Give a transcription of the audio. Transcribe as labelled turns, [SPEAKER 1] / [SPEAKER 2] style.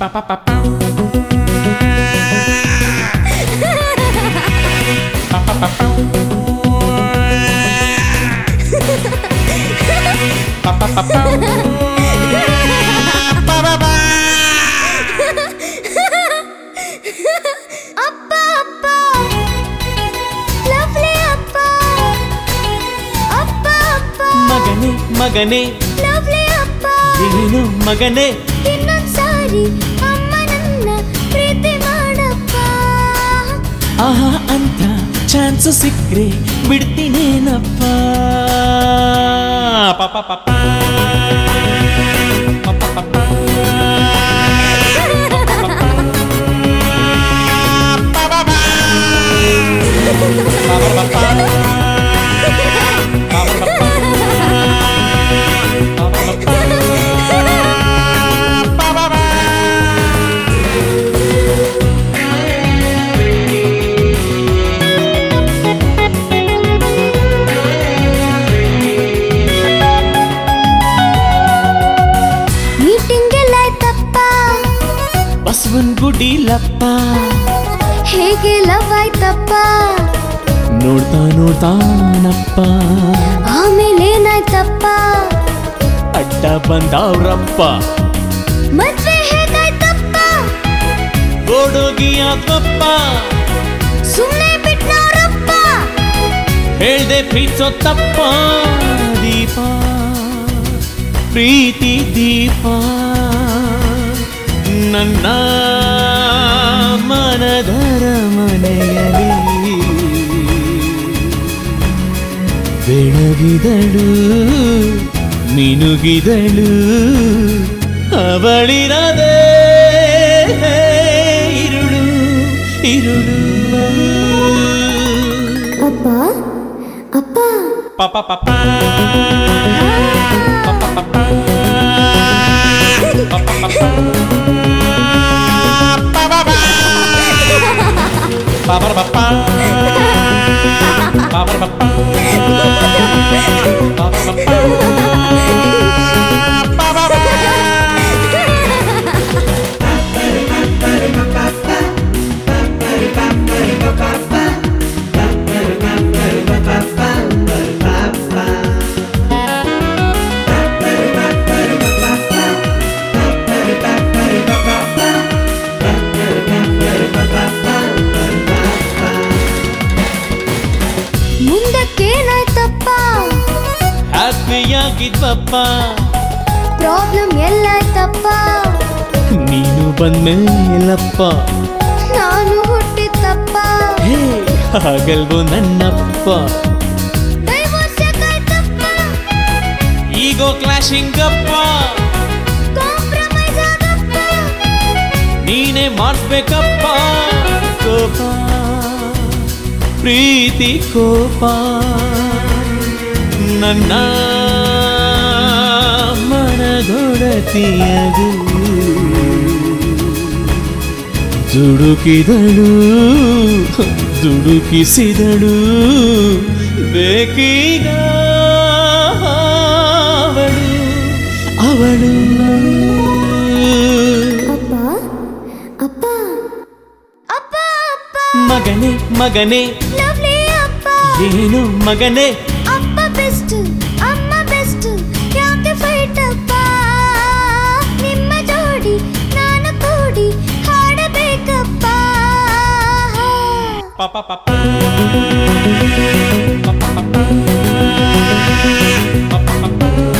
[SPEAKER 1] ಅಪ್ಪ ಅಪ್ಪ ಲವ್ಲಿ ಅಪ್ಪ ಅಪ್ಪ ಅಪ್ಪ
[SPEAKER 2] ಮಗನೇ ಮಗನೇ
[SPEAKER 1] ಲವ್ಲಿ ಅಪ್ಪ
[SPEAKER 2] ಏನು ಮಗನೇ
[SPEAKER 1] ಇನ್ನೊಂದ್ಸಾರಿ ಅಮ್ಮ ನನ್ನ ಪ್ರೀತಿ ಮಾಡಪ್ಪ
[SPEAKER 2] ಆಹಾ ಅಂತ ಚಾನ್ಸ್ ಸಿಕ್ಕ್ರೆ ಬಿಡ್ತೀನೇನಪ್ಪ ಪಾಪ ಪಾಪ
[SPEAKER 1] ಮೀಟಿಂಗ್ ಎಲ್ಲ ಆಯ್ತಪ್ಪ
[SPEAKER 2] ಬಸವನ್ ಗುಡಿಲಪ್ಪ
[SPEAKER 1] ಹೇಗೆ ಲವ್ ಆಯ್ತಪ್ಪ
[SPEAKER 2] ನೋಡ್ತಾ ನೋಡ್ತಾನಪ್ಪ
[SPEAKER 1] ಆಮೇಲೆ ಏನಾಯ್ತಪ್ಪ
[SPEAKER 2] ಅಡ್ಡ ಬಂದವ್ರಪ್ಪ
[SPEAKER 1] ಮದ್ವೆ ಹೇಗಾಯ್ತಪ್ಪ
[SPEAKER 2] ಓಡೋಗಿ ಆತ್ಮಪ್ಪ
[SPEAKER 1] ಸುಮ್ನೆ ಬಿಟ್ನವ್ರಪ್ಪ
[SPEAKER 2] ಹೇಳ್ದೆ ಪ್ರೀತಿಸೋ ತಪ್ಪ ದೀಪ ಪ್ರೀತಿ ದೀಪ ನನ್ನ ಮನದರ ಮನೆಯಲ್ಲಿ ಬೆಳಗಿದಳು ಮಿನುಗಿದಳು ಅವಳಿರದೆ ಇರುಳು ಇರುಳು
[SPEAKER 1] ಅಪ್ಪ ಅಪ್ಪ
[SPEAKER 2] ಪಾಪ ಪಾಪ
[SPEAKER 1] ಮುಂದಕ್ಕೇನಾಯ್ತಪ್ಪ
[SPEAKER 2] ಹ್ಯಾಪಿಯಾಗಿದ್ವಪ್ಪ
[SPEAKER 1] ಪ್ರಾಬ್ಲಮ್ ಎಲ್ಲಾಯ್ತಪ್ಪ
[SPEAKER 2] ನೀನು ಬಂದ್ಮೇಲಪ್ಪ
[SPEAKER 1] ನಾನು ಹುಟ್ಟಿತ್ತಪ್ಪ
[SPEAKER 2] ಹೇ ಹಾಗಲ್ವೋ ನನ್ನಪ್ಪ
[SPEAKER 1] ಡೈವೋರ್ಸ್ ಯಾಕಾಯ್ತಪ್ಪ
[SPEAKER 2] ಈಗೋ ಕ್ಲಾಶಿಂಗ್ ಅಪ್ಪ
[SPEAKER 1] ಕಾಂಪ್ರಮೈಸ್ ಆಗಪ್ಪ
[SPEAKER 2] ನೀನೇ ಮಾಡಿಸ್ಬೇಕಪ್ಪ ಕೋಪ ಪ್ರೀತಿ ಕೋಪ ನನ್ನ ಮನದೊಡತಿಯದು ದುಡುಕಿದಳು ದುಡುಕಿಸಿದಳು ಬೇಕೀಗ ಅವಳು ಅವಳು
[SPEAKER 1] ಅಪ್ಪ ಅಪ್ಪ ಅಪ್ಪ ಅಪ್ಪ
[SPEAKER 2] ಮಗನೇ ಮಗನೇ
[SPEAKER 1] ಲವ್ಲಿ ಅಪ್ಪ
[SPEAKER 2] ಏನು ಮಗನೇ
[SPEAKER 1] ಅಪ್ಪ ಬೆಸ್ಟ್ ಅಮ್ಮ ಬೆಸ್ಟ್ ಯಾಕೆ ಫೈಟ್ ಅಪ್ಪ ನಿಮ್ಮ ಜೋಡಿ ನಾನು ಕೂಡಿ ಹಾಡಬೇಕಪ್ಪ
[SPEAKER 2] ಪಾಪ ಪಾಪ ಪಾಪ ಪಾಪ